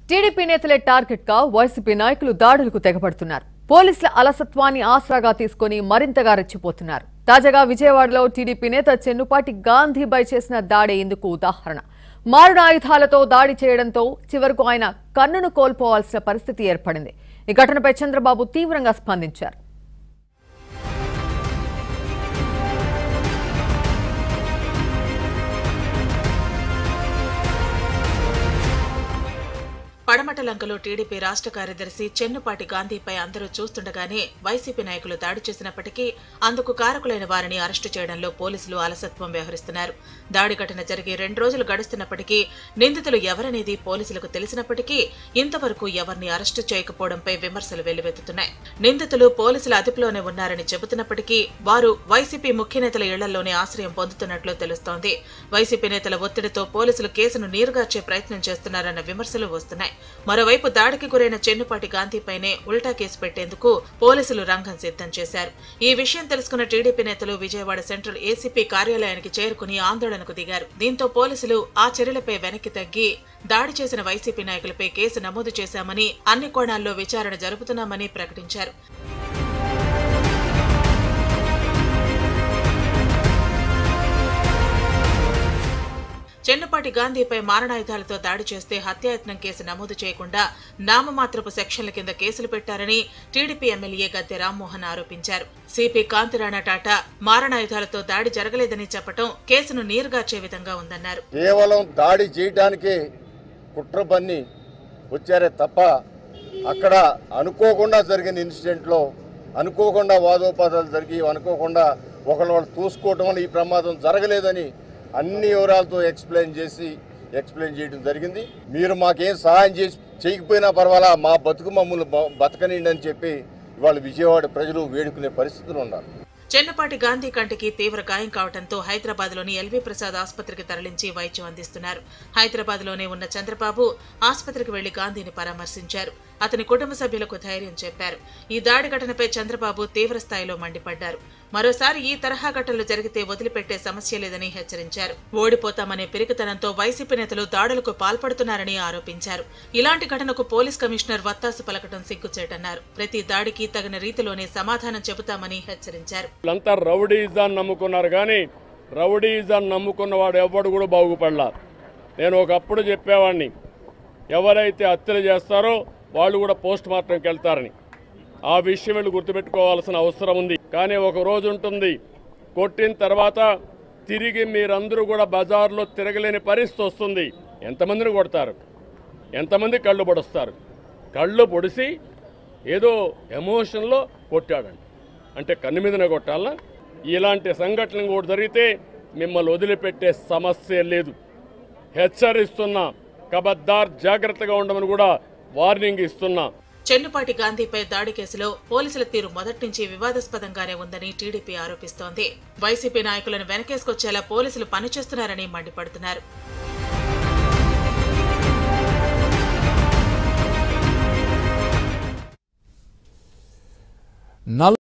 TDP నేతలే target గా YCP నాయకులు దాడులకు తెగబడుతున్నారు పోలీసుల అలసత్వాన్ని ఆసరాగా తీసుకుని మరింతగా రెచ్చిపోతున్నారు తాజాగా విజయవాడలో టీడీపీ నేత చెన్నుపాటి గాంధీపై చేసిన దాడే ఇందుకు ఉదాహరణ మారుడు ఆయుధాలతో దాడి చేయడంతో చివరకు ఆయన కన్నును కోల్పోవాల్సిన పరిస్థితి ఏర్పడింది ఈ ఘటనపై చంద్రబాబు తీవ్రంగా స్పందించారు పడమటలంకలో టీడీపీ రాష్ట్ర కార్యదర్శి చెన్నుపాటి గాంధీపై అందరూ చూస్తుండగానే వైసీపీ నాయకులు దాడి చేసినప్పటికీ అందుకు కారకులైన వారిని అరెస్టు చేయడంలో పోలీసులు అలసత్వం వ్యవహరిస్తున్నారు దాడి ఘటన జరిగి రెండు రోజులు గడుస్తున్నప్పటికీ నిందితులు ఎవరనేది పోలీసులకు తెలిసినప్పటికీ ఇంతవరకు ఎవరిని అరెస్టు చేయకపోవడంపై విమర్శలు వెల్లువెత్తుతున్నాయి నిందితులు పోలీసుల అదుపులోనే ఉన్నారని చెబుతున్నప్పటికీ వారు వైసీపీ ముఖ్య నేతల ఇళ్లలోనే ఆశ్రయం పొందుతున్నట్లు తెలుస్తోంది వైసీపీ నేతల ఒత్తిడితో పోలీసులు కేసును నీరుగార్చే ప్రయత్నం చేస్తున్నారన్న విమర్శలు వస్తున్నాయి మరోవైపు దాడికి గురైన చెన్నుపాటి గాంధీపైనే ఉల్టా కేసు పెట్టేందుకు పోలీసులు రంగం సిద్ధం చేశారు ఈ విషయం తెలుసుకున్న టీడీపీ నేతలు విజయవాడ సెంట్రల్ ఏసీపీ కార్యాలయానికి చేరుకుని ఆందోళనకు దిగారు దీంతో పోలీసులు ఆ చర్యలపై వెనక్కి తగ్గి దాడి చేసిన వైసీపీ నాయకులపై కేసు నమోదు చేశామని అన్ని కోణాల్లో విచారణ జరుపుతున్నామని ప్రకటించారు చెన్నపాటి గాంధీపై మారణాయుధాలతో దాడి చేస్తే హత్యాయత్నం కేసు నమోదు చేయకుండా నామమాత్రపు సెక్షన్ల కింద కేసులు పెట్టారని టీడీపీ ఎమ్మెల్యే గద్దె రామ్మోహన్ ఆరోపించారు సిపి కాంతిరాణా టాటా మారణాయుధాలతో దాడి జరగలేదని చెప్పటం కేసును నీరుగార్చే విధంగా ఉందన్నారు కేవలం దాడి చేయడానికి కుట్ర పన్ని వచ్చారే తప్ప అక్కడ అనుకోకుండా జరిగిన ఇన్సిడెంట్లో అనుకోకుండా వాదోపాదాలు జరిగి అనుకోకుండా ఒకళ్ళు వాళ్ళు చూసుకోవటం వల్ల ఈ ప్రమాదం జరగలేదని అన్ని వివరాలతో ఎక్స్ప్లెయిన్ చేసి ఎక్స్ప్లెయిన్ చేయడం జరిగింది మీరు మాకేం సహాయం చేసి చేయకపోయినా పర్వాలా మా బతుకు మమ్మల్ని బ- బతకనిండి అని చెప్పి ఇవాళ విజయవాడ ప్రజలు వేడుకునే పరిస్థితులు ఉన్నారు చెన్నపాటి గాంధీ కంటికి తీవ్ర గాయం కావడంతో హైదరాబాద్ లోని ఎల్వి ప్రసాద్ ఆసుపత్రికి తరలించి వైద్యం అందిస్తున్నారు హైదరాబాద్ లోనే ఉన్న చంద్రబాబు ఆసుపత్రికి వెళ్లి గాంధీని పరామర్శించారు అతని కుటుంబ సభ్యులకు ధైర్యం చెప్పారు ఈ దాడి ఘటనపై చంద్రబాబు తీవ్ర స్థాయిలో మండిపడ్డారు మరోసారి ఈ తరహా ఘటనలు జరిగితే వదిలిపెట్టే సమస్య లేదని హెచ్చరించారు ఓడిపోతామనే పిరికితనంతో వైసీపీ నేతలు దాడులకు పాల్పడుతున్నారని ఆరోపించారు ఇలాంటి ఘటనకు పోలీస్ కమిషనర్ వత్తాసు పలకటం సిగ్గుచేటన్నారు ప్రతి దాడికి తగిన రీతిలోనే సమాధానం చెబుతామని హెచ్చరించారు వీళ్ళంతా రౌడీజాన్ని నమ్ముకున్నారు కానీ రౌడీజాన్ని నమ్ముకున్నవాడు ఎవడు కూడా బాగుపడలా నేను ఒకప్పుడు చెప్పేవాడిని ఎవరైతే హత్యలు చేస్తారో వాళ్ళు కూడా పోస్ట్ మార్టంకి వెళ్తారని ఆ విషయం వీళ్ళు గుర్తుపెట్టుకోవాల్సిన అవసరం ఉంది కానీ ఒక రోజు ఉంటుంది కొట్టిన తర్వాత తిరిగి మీరందరూ కూడా బజార్లో తిరగలేని పరిస్థితి వస్తుంది ఎంతమందిని కొడతారు ఎంతమంది కళ్ళు పొడుస్తారు కళ్ళు పొడిసి ఏదో ఎమోషన్లో కొట్టాడండి అంటే కన్ను మీదనే కొట్టాలా ఇలాంటి సంఘటనలు కూడా జరిగితే మిమ్మల్ని వదిలిపెట్టే సమస్య లేదు హెచ్చరిస్తున్నా కబద్దార్ జాగ్రత్తగా ఉండమని కూడా వార్నింగ్ ఇస్తున్నా చెన్నుపాటి గాంధీపై దాడి కేసులో పోలీసుల తీరు మొదటి నుంచి వివాదాస్పదంగానే ఉందని టీడీపీ ఆరోపిస్తోంది వైసీపీ నాయకులను వెనకేసుకొచ్చేలా పోలీసులు పనిచేస్తున్నారని మండిపడుతున్నారు నల్